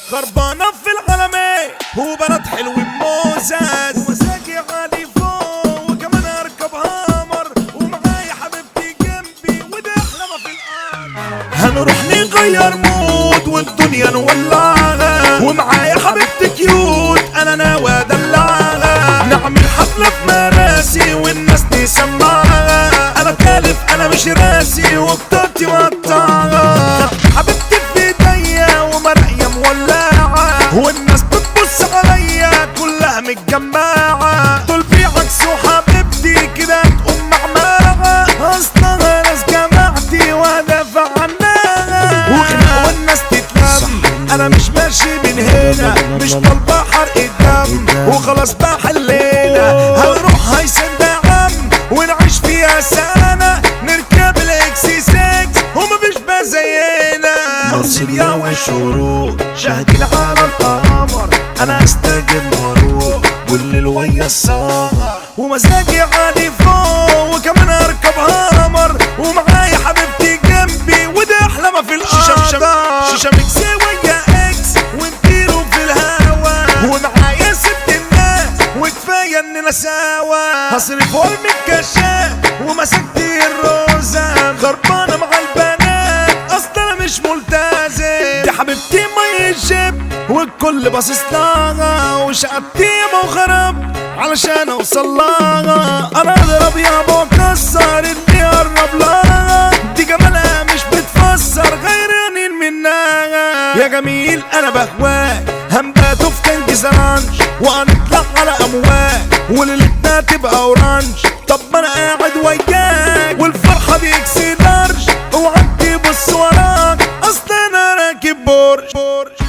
خربانة في العالمين وبنات حلوين موزز ومزاجي عالي فوق وكمان اركب هامر ومعايا حبيبتي جنبي وده احلى ما في الارض هنروح نغير مود والدنيا نولعها ومعايا حبيبتي كيوت انا ناوي ادلعها نعمل حفلة في مراسي والناس تسمعها انا كالف انا مش راسي وبطاقتي مقطعها حبيبتي في ايديا ومرايا مولعة والناس بتبص عليا كلها متجمعة دول في عكس وحبيبتي كده تقوم معمعة اصلها ناس جماعتي وهدافع عنها وخناقة والناس تتلم انا مش ماشي من هنا مش طالبة حرق الدم وخلاص بقى حلينا هنروح هيسن دعم ونعيش فيها سنة نركب الاكسي 6 ومفيش بقى زينا مرسيليا والشروق شهد العالم قمر انا استجد واروق والليل ويا السهر ومزاجي عالي فوق وكمان اركب هامر ومعايا حبيبتي جنبي وده احلى ما في الارض شيشة شيشة ميكس ويا اكس ونطيروا في الهوا ومعايا ست الناس وكفايه اننا سوا هصرف ام الكشاف ومسكت الروزة خربانة مع البنات اصل انا مش ملتزم دي حبيبتي ما يجيب والكل باصص لها وشقتي وخرب علشان اوصل لها انا اضرب يابا واكسر اللي يقرب لها دي جمالها مش بتفسر غيرانين منها يا جميل انا بهواك هنباتوا في كان جزرانش وهنطلع على امواج وليلتنا تبقى اورانج طب ما انا قاعد وياك والفرحه دي اكسلارج اوعى تبص وراك اصل انا راكب بورش بورش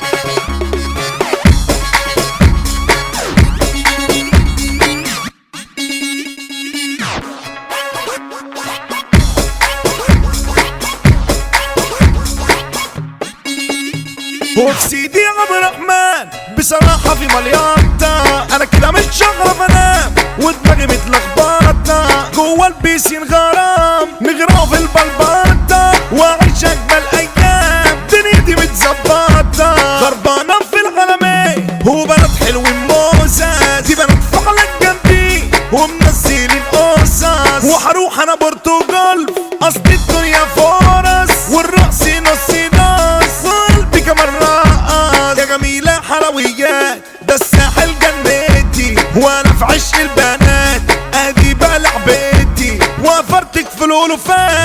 وفي سيدي عبد الرحمن بصراحة في مليانتا أنا كده مش شغرف أنام ودماغي متلخبطة جوا البيسين غرام نغرق في البلبطة وأعيش أجمل أيام دنيتي متظبطة خربانة في العالمين وبنات حلوين موزة دي بنات فعلا جنبي ومنزلين قصص وهروح أنا برتغال أصل الدنيا فرص والرقص نص نص وقلبي كمان رقص يا جميلة حلويات ده الساحل جنتي وانا في عشق البنات ادي بقى لعبتي وفرتك في الالوفات